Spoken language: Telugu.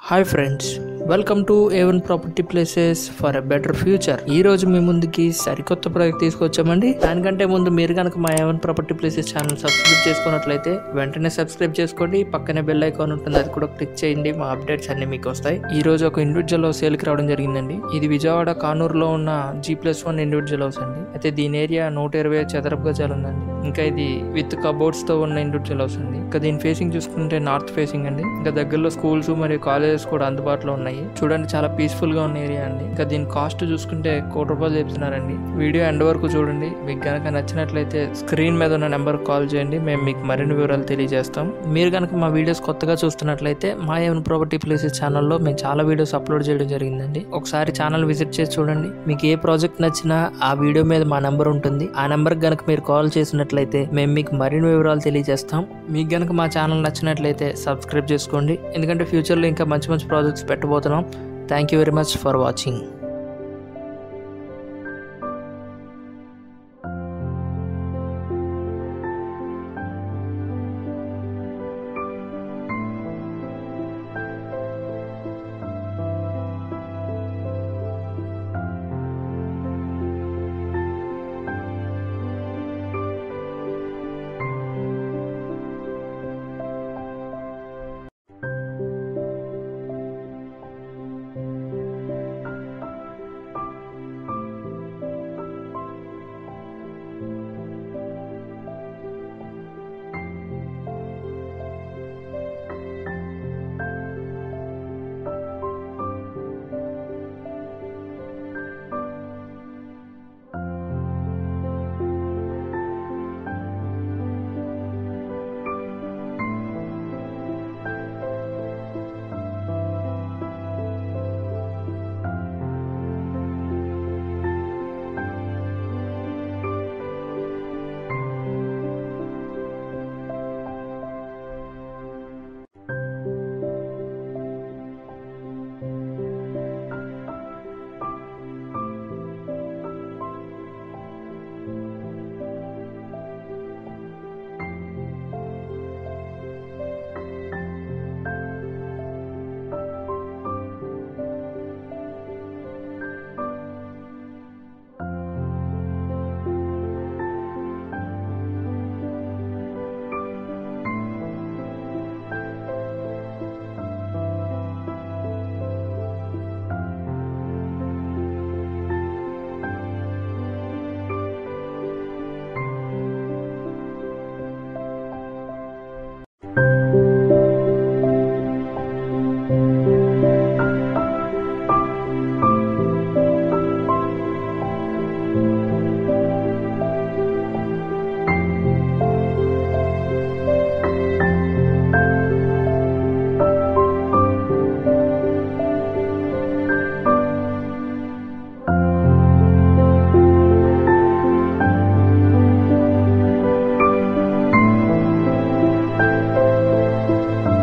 hi friends welcome to A one property places for a better future ఈ రోజు మీ ముందుకి సరికొత్త ప్రాజెక్ట్ తీసుకొచ్చామండి దానికంటే ముందు మీరు కనుక మా A one property places channel subscribe చేసుకున్నట్లయితే వెంటనే సబ్స్క్రైబ్ చేసుకోండి పక్కనే బెల్ ఐకాన్ ఉంటుంది అది కూడా క్లిక్ చేయండి మా అప్డేట్స్ అన్ని మీకు వస్తాయి ఈ రోజు ఒక ఇండివిజువల్ హౌస్ సేల్కి రావడం జరిగిందండి ఇది విజయవాడ కానూరులో ఉన్న G plus one individual house అండి అయితే దీని ఏరియా నూట ఇరవై చదరపు గజాలు ఉందండి ఇంకా ఇది విత్ కబోర్డ్స్ తో ఉన్న ఇండివిజువల్ హౌస్ అండి ఇంకా దీని ఫేసింగ్ చూసుకుంటే నార్త్ ఫేసింగ్ అండి ఇంకా దగ్గరలో స్కూల్స్ మరియు కాలేజెస్ కూడా అందుబాటులో ఉన్నాయి చూడండి చాలా పీస్ఫుల్ గా ఉన్న ఏరియా అండి ఇంకా దీని కాస్ట్ చూసుకుంటే కోటి రూపాయలు చెప్తున్నారండి వీడియో ఎండ్ వరకు చూడండి మీకు గనక నచ్చినట్లయితే స్క్రీన్ మీద ఉన్న నెంబర్ కాల్ చేయండి మేము మీకు మరిన్ని వివరాలు తెలియజేస్తాం మీరు కనుక మా వీడియోస్ కొత్తగా చూస్తున్నట్లయితే మా ఏమైనా ప్రాపర్టీ ప్లేసెస్ ఛానల్లో మేము చాలా వీడియోస్ అప్లోడ్ చేయడం జరిగిందండి ఒకసారి ఛానల్ విజిట్ చేసి చూడండి మీకు ఏ ప్రాజెక్ట్ నచ్చినా ఆ వీడియో మీద మా నెంబర్ ఉంటుంది ఆ నెంబర్ గనక మీరు కాల్ చేసినట్లయితే మేము మీకు మరిన్ని వివరాలు తెలియజేస్తాం మీకు గనక మా ఛానల్ నచ్చినట్లయితే సబ్స్క్రైబ్ చేసుకోండి ఎందుకంటే ఫ్యూచర్లో ఇంకా మంచి మంచి ప్రాజెక్ట్స్ పెట్టబోతున్నాం thank you very much for watching